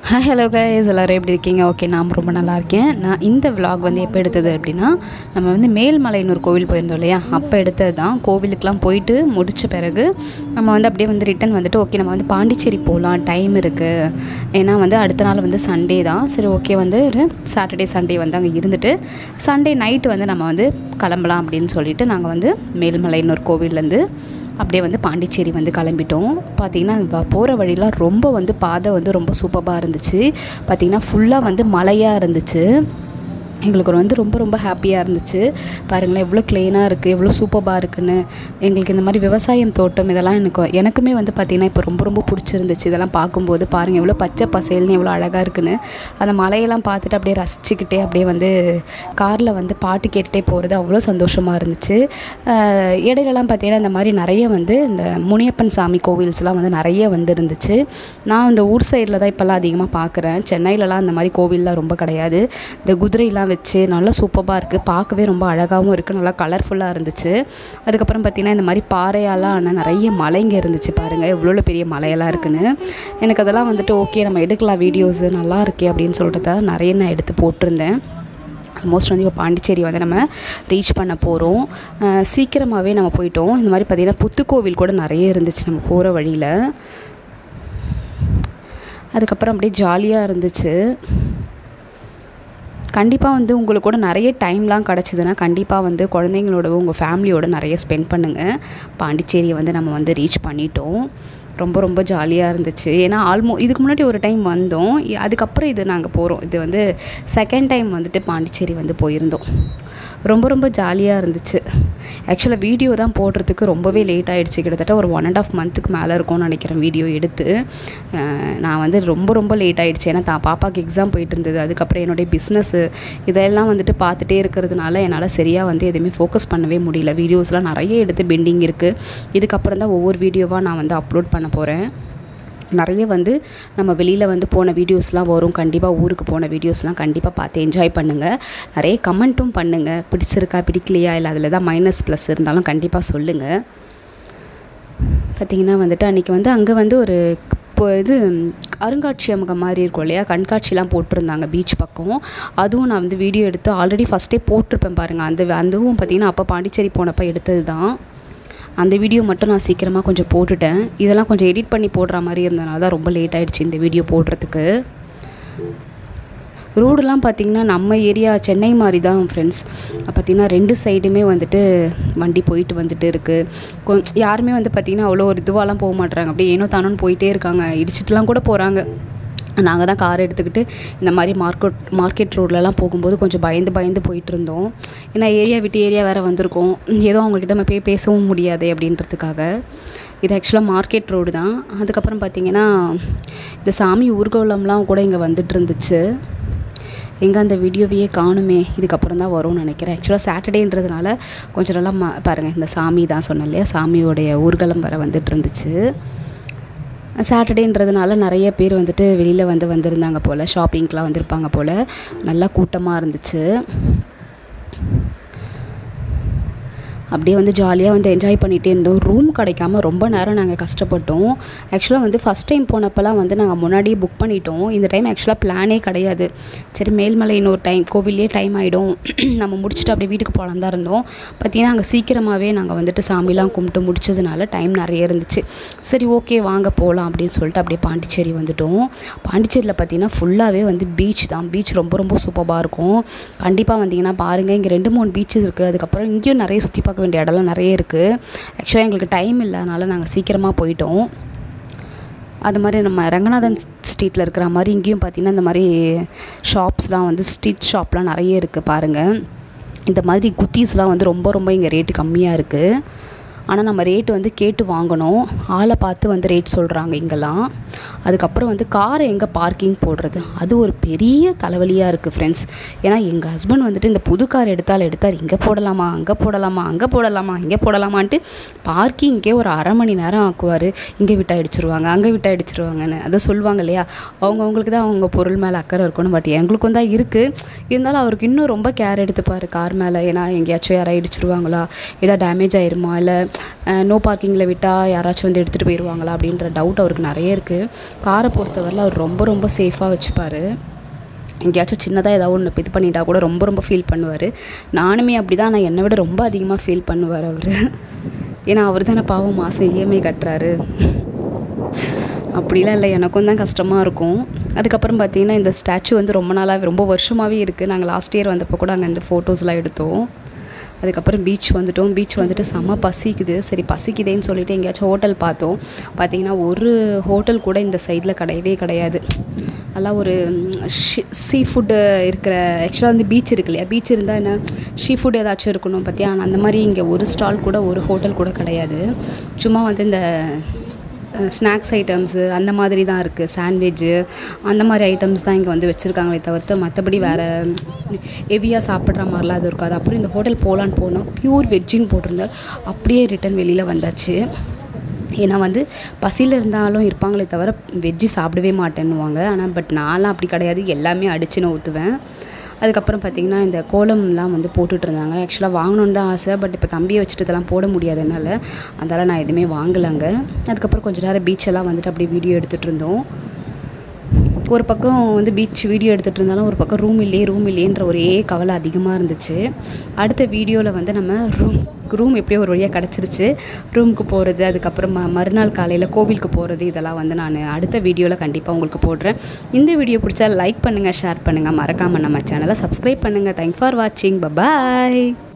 hi hello guys எல்லோரும் எப்படி இருக்கீங்க ஓகே நான் ரொம்ப நல்லா இருக்கேன் நான் இந்த vlog வந்து எப்போ எடுத்தது அப்படின்னா நம்ம வந்து மேல்மலைன்னு கோவில் போயிருந்தோம் இல்லையா அப்போ எடுத்தது தான் கோவிலுக்கெலாம் போயிட்டு முடித்த பிறகு நம்ம வந்து அப்படியே வந்து ரிட்டன் வந்துட்டு ஓகே நம்ம வந்து பாண்டிச்சேரி போகலாம் டைம் இருக்குது ஏன்னா வந்து அடுத்த நாள் வந்து சண்டே தான் சரி ஓகே வந்து ஒரு சாட்டர்டே சண்டே வந்து அங்கே இருந்துட்டு சண்டே நைட்டு வந்து நம்ம வந்து கிளம்பலாம் அப்படின்னு சொல்லிட்டு நாங்கள் வந்து மேல்மலைன்னு ஒரு கோவில்லேருந்து அப்படியே வந்து பாண்டிச்சேரி வந்து கிளம்பிட்டோம் பார்த்திங்கன்னா போகிற வழிலாம் ரொம்ப வந்து பாதை வந்து ரொம்ப சூப்பராக இருந்துச்சு பார்த்திங்கன்னா ஃபுல்லாக வந்து மலையாக இருந்துச்சு எங்களுக்கு வந்து ரொம்ப ரொம்ப ஹாப்பியாக இருந்துச்சு பாருங்களேன் எவ்வளோ க்ளீனாக இருக்குது எவ்வளோ சூப்பராக இருக்குன்னு எங்களுக்கு இந்த மாதிரி விவசாயம் தோட்டம் இதெல்லாம் எனக்கு எனக்குமே வந்து பார்த்திங்கன்னா இப்போ ரொம்ப ரொம்ப பிடிச்சிருந்துச்சு இதெல்லாம் பார்க்கும்போது பாருங்கள் எவ்வளோ பச்சை பசேல்னு எவ்வளோ அழகாக இருக்குன்னு அந்த மலையெல்லாம் பார்த்துட்டு அப்படியே ரசிச்சுக்கிட்டே அப்படியே வந்து காரில் வந்து பாட்டு கேட்டுகிட்டே போகிறது அவ்வளோ சந்தோஷமாக இருந்துச்சு அஹ் இடையிலலாம் பார்த்தீங்கன்னா இந்த மாதிரி நிறைய வந்து இந்த முனியப்பன் சாமி கோவில்ஸ்லாம் வந்து நிறைய வந்து இருந்துச்சு நான் இந்த ஊர் சைடில் தான் இப்போல்லாம் அதிகமாக பார்க்குறேன் சென்னையிலலாம் அந்த மாதிரி கோவில்லாம் ரொம்ப கிடையாது இந்த குதிரைலாம் வச்சு நல்லா சூப்பராக இருக்குது பார்க்கவே ரொம்ப அழகாகவும் இருக்குது நல்லா கலர்ஃபுல்லாக இருந்துச்சு அதுக்கப்புறம் பார்த்திங்கன்னா இந்த மாதிரி பாறையாலாம் ஆன நிறைய மலைங்க இருந்துச்சு பாருங்கள் எவ்வளோ பெரிய மலையெல்லாம் இருக்குன்னு எனக்கு அதெல்லாம் வந்துட்டு ஓகே நம்ம எடுக்கலாம் வீடியோஸு நல்லா இருக்கே அப்படின்னு சொல்லிட்டு தான் நிறைய நான் எடுத்து போட்டிருந்தேன் ஆல்மோஸ்ட் வந்து இப்போ பாண்டிச்சேரி வந்து நம்ம ரீச் பண்ண போகிறோம் சீக்கிரமாகவே நம்ம போயிட்டோம் இந்த மாதிரி பார்த்திங்கன்னா புத்துக்கோவில் கூட நிறைய இருந்துச்சு நம்ம போகிற வழியில் அதுக்கப்புறம் அப்படியே ஜாலியாக இருந்துச்சு கண்டிப்பாக வந்து உங்களுக்கு கூட நிறைய டைம்லாம் கிடச்சிதுன்னா கண்டிப்பாக வந்து குழந்தைங்களோட உங்கள் ஃபேமிலியோட நிறைய ஸ்பெண்ட் பண்ணுங்கள் பாண்டிச்சேரியை வந்து நம்ம வந்து ரீச் பண்ணிட்டோம் ரொம்ப ரொம்ப ஜாலியாக இருந்துச்சு ஏன்னா ஆல்மோ இதுக்கு முன்னாடி ஒரு டைம் வந்தோம் இ- அதுக்கப்புறம் இது நாங்கள் போகிறோம் இது வந்து செகண்ட் டைம் வந்துட்டு பாண்டிச்சேரி வந்து போயிருந்தோம் ரொம்ப ரொம்ப ஜாலியாக இருந்துச்சு ஆக்சுவலாக வீடியோ தான் போடுறதுக்கு ரொம்பவே லேட் ஆகிடுச்சு கிட்டத்தட்ட ஒரு ஒன் அண்ட் ஆஃப் மந்த்துக்கு மேலே இருக்கும்னு நினைக்கிறேன் வீடியோ எடுத்து அஹ் நான் வந்து ரொம்ப ரொம்ப லேட் ஆகிடுச்சு ஏன்னா தான் பாப்பாவுக்கு எக்ஸாம் போயிட்டு இருந்தது அதுக்கப்புறம் என்னுடைய பிஸ்னஸ்ஸு இதெல்லாம் வந்துட்டு பார்த்துட்டே இருக்கிறதுனால என்னால் சரியாக வந்து எதுவுமே ஃபோக்கஸ் பண்ணவே முடியல வீடியோஸ்லாம் நிறைய எடுத்து பெண்டிங் இருக்குது இதுக்கப்புறம் தான் ஒவ்வொரு வீடியோவாக நான் வந்து அப்லோட் பண்ண போகிறேன் நிறைய வந்து நம்ம வெளியில் வந்து போன வீடியோஸ்லாம் வரும் கண்டிப்பாக ஊருக்கு போன வீடியோஸ்லாம் கண்டிப்பாக பார்த்து என்ஜாய் பண்ணுங்கள் நிறைய கமெண்ட்டும் பண்ணுங்கள் பிடிச்சிருக்கா பிடிக்கலையா இல்லை அதில் தான் மைனஸ் ப்ளஸ் இருந்தாலும் கண்டிப்பாக சொல்லுங்கள் பார்த்திங்கன்னா வந்துட்டு அன்றைக்கி வந்து அங்கே வந்து ஒரு இப்போ இது அருங்காட்சியகம் மாதிரி இருக்கும் இல்லையா கண்காட்சிலாம் போட்டிருந்தாங்க பீச் பக்கம் அதுவும் நான் வந்து வீடியோ எடுத்து ஆல்ரெடி ஃபஸ்ட்டே போட்டிருப்பேன் பாருங்கள் அந்த அதுவும் பார்த்திங்கன்னா அப்போ பாண்டிச்சேரி போனப்போ எடுத்தது தான் அந்த வீடியோ மட்டும் நான் சீக்கிரமாக கொஞ்சம் போட்டுட்டேன் இதெல்லாம் கொஞ்சம் எடிட் பண்ணி போடுற மாதிரி இருந்தனால தான் ரொம்ப லேட் ஆயிடுச்சு இந்த வீடியோ போடுறதுக்கு ரோடெலாம் பார்த்திங்கன்னா நம்ம ஏரியா சென்னை மாதிரி தான் ஃப்ரெண்ட்ஸ் பார்த்திங்கன்னா ரெண்டு சைடுமே வந்துட்டு வண்டி போயிட்டு வந்துட்டு இருக்குது கொ யாருமே வந்து பார்த்திங்கன்னா அவ்வளோ ஒரு இதுவாலாம் போக மாட்றாங்க அப்படியே ஏனோ தானோன்னு போயிட்டே இருக்காங்க இடிச்சிட்டுலாம் கூட போகிறாங்க நாங்கள் தான் கார் எடுத்துக்கிட்டு இந்த மாதிரி மார்க்கெட் மார்க்கெட் ரோட்லலாம் போகும்போது கொஞ்சம் பயந்து பயந்து போயிட்டு இருந்தோம் ஏன்னா ஏரியா விட்டு ஏரியா வேறு வந்திருக்கோம் ஏதோ அவங்கக்கிட்ட நம்ம போய் பேசவும் முடியாது அப்படின்றதுக்காக இது ஆக்சுவலாக மார்க்கெட் ரோடு தான் அதுக்கப்புறம் பார்த்திங்கன்னா இந்த சாமி ஊர்வலம்லாம் கூட இங்கே வந்துட்டு இருந்துச்சு எங்கே அந்த வீடியோவையே காணுமே இதுக்கப்புறம் தான் வரும்னு நினைக்கிறேன் ஆக்சுவலாக சாட்டர்டேன்றதுனால கொஞ்சம் நல்லா ம பாருங்கள் இந்த சாமி தான் சொன்னேன் இல்லையா சாமியோடைய ஊர்வலம் வர வந்துட்டு இருந்துச்சு சாட்டர்டேன்றதுனால நிறைய பேர் வந்துட்டு வெளியில் வந்து வந்திருந்தாங்க போல் ஷாப்பிங்க்கெலாம் வந்திருப்பாங்க போல் நல்லா கூட்டமாக இருந்துச்சு அப்படியே வந்து ஜாலியாக வந்து என்ஜாய் பண்ணிகிட்டே இருந்தோம் ரூம் கிடைக்காம ரொம்ப நேரம் நாங்கள் கஷ்டப்பட்டோம் ஆக்சுவலாக வந்து ஃபஸ்ட் டைம் போனப்போலாம் வந்து நாங்கள் முன்னாடியே புக் பண்ணிட்டோம் இந்த டைம் ஆக்சுவலாக பிளானே கிடையாது சரி மேல்மலை இன்னொரு டைம் கோவிலே டைம் ஆகிடும் நம்ம முடிச்சுட்டு அப்படியே வீட்டுக்கு போகலாம் தான் இருந்தோம் பார்த்தீங்கன்னா அங்கே சீக்கிரமாகவே நாங்கள் வந்துட்டு சாமிலாம் கும்பிட்டு முடிச்சதுனால டைம் நிறைய இருந்துச்சு சரி ஓகே வாங்க போகலாம் அப்படின்னு சொல்லிட்டு அப்படியே பாண்டிச்சேரி வந்துட்டோம் பாண்டிச்சேரியில் பார்த்தீங்கன்னா ஃபுல்லாகவே வந்து பீச் தான் பீச் ரொம்ப ரொம்ப சூப்பராக இருக்கும் கண்டிப்பாக வந்தீங்கன்னா பாருங்கள் இங்கே ரெண்டு மூணு பீச்சஸ் இருக்குது அதுக்கப்புறம் இங்கேயும் நிறைய சுற்றி பார்க்க வேண்டிய இடம்லாம் நிறைய இருக்குது ஆக்சுவலாக எங்களுக்கு டைம் இல்லை அதனால் நாங்கள் சீக்கிரமாக போயிட்டோம் அது மாதிரி நம்ம ரங்கநாதன் ஸ்ட்ரீட்டில் இருக்கிற மாதிரி இங்கேயும் பார்த்திங்கன்னா இந்த மாதிரி ஷாப்ஸ்லாம் வந்து ஸ்ட்ரீட் ஷாப்லாம் நிறைய இருக்குது பாருங்கள் இந்த மாதிரி குத்தீஸ்லாம் வந்து ரொம்ப ரொம்ப இங்கே ரேட்டு கம்மியாக இருக்குது ஆனால் நம்ம ரேட்டு வந்து கேட்டு வாங்கணும் ஆளை பார்த்து வந்து ரேட் சொல்கிறாங்க இங்கெல்லாம் அதுக்கப்புறம் வந்து காரை எங்கே பார்க்கிங் போடுறது அது ஒரு பெரிய தலைவலியாக இருக்குது ஃப்ரெண்ட்ஸ் ஏன்னா எங்கள் ஹஸ்பண்ட் வந்துட்டு இந்த புது கார் எடுத்தால் எடுத்தார் இங்கே போடலாமா அங்கே போடலாமா அங்கே போடலாமா இங்கே போடலாமான்ட்டு பார்க்கிங்கே ஒரு அரை மணி நேரம் ஆக்குவார் இங்கே விட்டு அடிச்சிருவாங்க அங்கே விட்டு அடிச்சிருவாங்கன்னு அதை சொல்லுவாங்க இல்லையா அவங்கவுங்களுக்கு தான் அவங்க பொருள் மேலே அக்கறை இருக்கணும் பட் எங்களுக்கும் தான் இருக்குது இருந்தாலும் அவருக்கு இன்னும் ரொம்ப கேர் எடுத்துப்பார் கார் மேலே ஏன்னா எங்கேயாச்சும் யாராவது இடிச்சிருவாங்களா ஏதாவது டேமேஜ் ஆயிருமா இல்லை நோ பார்க்கிங்கில் விட்டால் யாராச்சும் வந்து எடுத்துகிட்டு போயிடுவாங்களா அப்படின்ற டவுட் அவருக்கு நிறைய இருக்குது காரை பொறுத்தவரையில் அவர் ரொம்ப ரொம்ப சேஃபாக வச்சுப்பார் எங்கேயாச்சும் சின்னதாக ஏதாவது ஒன்று இது பண்ணிட்டா கூட ரொம்ப ரொம்ப ஃபீல் பண்ணுவார் நானுமே அப்படி தான் ஆனால் என்னை விட ரொம்ப அதிகமாக ஃபீல் பண்ணுவார் அவர் ஏன்னா அவர் தானே பாவம் மாதம் இஎம்ஐ கட்டுறாரு அப்படிலாம் இல்லை எனக்கும் தான் கஷ்டமாக இருக்கும் அதுக்கப்புறம் பார்த்தீங்கன்னா இந்த ஸ்டாச்சு வந்து ரொம்ப நாளாக ரொம்ப வருஷமாகவே இருக்குது நாங்கள் லாஸ்ட் இயர் வந்தப்போ கூட அங்கே இந்த ஃபோட்டோஸ்லாம் எடுத்தோம் அதுக்கப்புறம் பீச் வந்துட்டோம் பீச் வந்துட்டு செம்ம பசிக்குது சரி பசிக்குதேன்னு சொல்லிட்டு எங்கேயாச்சும் ஹோட்டல் பார்த்தோம் பார்த்தீங்கன்னா ஒரு ஹோட்டல் கூட இந்த சைடில் கிடையவே கிடையாது நல்லா ஒரு சீ ஃபுட்டு இருக்கிற ஆக்சுவலாக வந்து பீச் இருக்கு இல்லையா பீச் இருந்தால் என்ன ஷீ ஃபுட் ஏதாச்சும் இருக்கணும் பார்த்தியா ஆனால் அந்த மாதிரி இங்கே ஒரு ஸ்டால் கூட ஒரு ஹோட்டல் கூட கிடையாது சும்மா வந்து இந்த ஸ்நாக்ஸ் ஐட்டம்ஸு அந்த மாதிரி தான் இருக்குது சாண்ட்விட்ஜு அந்த மாதிரி ஐட்டம்ஸ் தான் இங்கே வந்து வச்சுருக்காங்களே தவிர்த்து மற்றபடி வேறு ஹெவியாக சாப்பிட்ற மாதிரிலாம் அது இருக்காது அப்புறம் இந்த ஹோட்டல் போகலான்னு போனோம் ப்யூர் வெஜ்ஜின்னு போட்டிருந்தார் அப்படியே ரிட்டன் வெளியில் வந்தாச்சு ஏன்னா வந்து பசியில் இருந்தாலும் இருப்பாங்களே தவிர வெஜ்ஜு சாப்பிடவே மாட்டேன்னுவாங்க ஆனால் பட் நான்லாம் அப்படி கிடையாது எல்லாமே அடிச்சுன்னு ஊற்றுவேன் அதுக்கப்புறம் பார்த்திங்கன்னா இந்த கோலம்லாம் வந்து போட்டுட்டு இருந்தாங்க ஆக்சுவலாக வாங்கணுன்னு தான் ஆசை பட் இப்போ தம்பியை வச்சுட்டு இதெல்லாம் போட முடியாது என்னால் அதனால் நான் எதுவுமே வாங்கலைங்க அதுக்கப்புறம் கொஞ்ச நேரம் பீச்செல்லாம் வந்துட்டு அப்படியே வீடியோ எடுத்துகிட்டு இருந்தோம் ஒரு பக்கம் வந்து பீச் வீடியோ எடுத்துகிட்டு இருந்தாலும் ஒரு பக்கம் ரூம் இல்லையே ரூம் இல்லையன்ற ஒரே கவலை அதிகமாக இருந்துச்சு அடுத்த வீடியோவில் வந்து நம்ம ரூம் ரூம் எப்படியோ ஒரு வழியாக கிடச்சிருச்சு ரூமுக்கு போகிறது அதுக்கப்புறம் ம மறுநாள் காலையில் கோவிலுக்கு போகிறது இதெல்லாம் வந்து நான் அடுத்த வீடியோவில் கண்டிப்பாக உங்களுக்கு போடுறேன் இந்த வீடியோ பிடிச்சா லைக் பண்ணுங்கள் ஷேர் பண்ணுங்கள் மறக்காமல் நம்ம சேனலை சப்ஸ்கிரைப் பண்ணுங்கள் தேங்க்ஸ் ஃபார் வாட்சிங் பபாய்